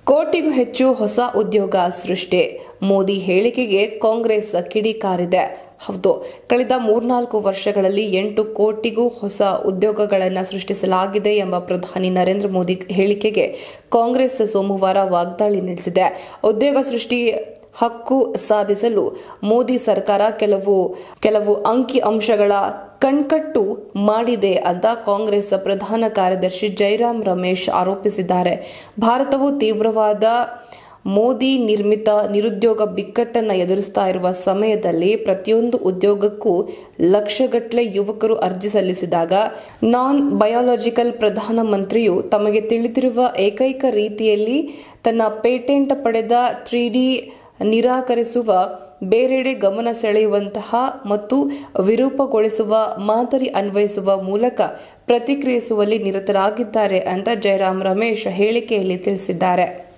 ಕೋಟಿಗೂ ಹೆಚ್ಚು ಹೊಸ ಉದ್ಯೋಗ ಸೃಷ್ಟಿ ಮೋದಿ ಹೇಳಿಕೆಗೆ ಕಾಂಗ್ರೆಸ್ ಕಿಡಿಕಾರಿದೆ ಹೌದು ಕಳೆದ ಮೂರ್ನಾಲ್ಕು ವರ್ಷಗಳಲ್ಲಿ ಎಂಟು ಕೋಟಿಗೂ ಹೊಸ ಉದ್ಯೋಗಗಳನ್ನು ಸೃಷ್ಟಿಸಲಾಗಿದೆ ಎಂಬ ಪ್ರಧಾನಿ ನರೇಂದ್ರ ಮೋದಿ ಹೇಳಿಕೆಗೆ ಕಾಂಗ್ರೆಸ್ ಸೋಮವಾರ ವಾಗ್ದಾಳಿ ನಡೆಸಿದೆ ಉದ್ಯೋಗ ಸೃಷ್ಟಿ ಹಕ್ಕು ಸಾಧಿಸಲು ಮೋದಿ ಸರ್ಕಾರ ಕೆಲವು ಕೆಲವು ಅಂಕಿ ಅಂಶಗಳ ಕಣ್ಕಟ್ಟು ಮಾಡಿದೆ ಅಂತ ಕಾಂಗ್ರೆಸ್ ಪ್ರಧಾನ ಕಾರ್ಯದರ್ಶಿ ಜೈರಾಮ್ ರಮೇಶ್ ಆರೋಪಿಸಿದ್ದಾರೆ ಭಾರತವು ತೀವ್ರವಾದ ಮೋದಿ ನಿರ್ಮಿತ ನಿರುದ್ಯೋಗ ಬಿಕ್ಕಟ್ಟನ್ನು ಎದುರಿಸ್ತಾ ಇರುವ ಸಮಯದಲ್ಲಿ ಪ್ರತಿಯೊಂದು ಉದ್ಯೋಗಕ್ಕೂ ಲಕ್ಷಗಟ್ಟಲೆ ಯುವಕರು ಅರ್ಜಿ ಸಲ್ಲಿಸಿದಾಗ ನಾನ್ ಬಯಾಲಜಿಕಲ್ ಪ್ರಧಾನಮಂತ್ರಿಯು ತಮಗೆ ತಿಳಿದಿರುವ ಏಕೈಕ ರೀತಿಯಲ್ಲಿ ತನ್ನ ಪೇಟೆಂಟ್ ಪಡೆದ ತ್ರೀ ಡಿ ನಿರಾಕರಿಸುವ ಬೇರೆಡೆ ಗಮನ ಸೆಳೆಯುವಂತಹ ಮತ್ತು ವಿರೂಪಗೊಳಿಸುವ ಮಾದರಿ ಅನ್ವಯಿಸುವ ಮೂಲಕ ಪ್ರತಿಕ್ರಿಯಿಸುವಲ್ಲಿ ನಿರತರಾಗಿದ್ದಾರೆ ಅಂತ ಜಯರಾಮ್ ರಮೇಶ್ ಹೇಳಿಕೆಯಲ್ಲಿ ತಿಳಿಸಿದ್ದಾರೆ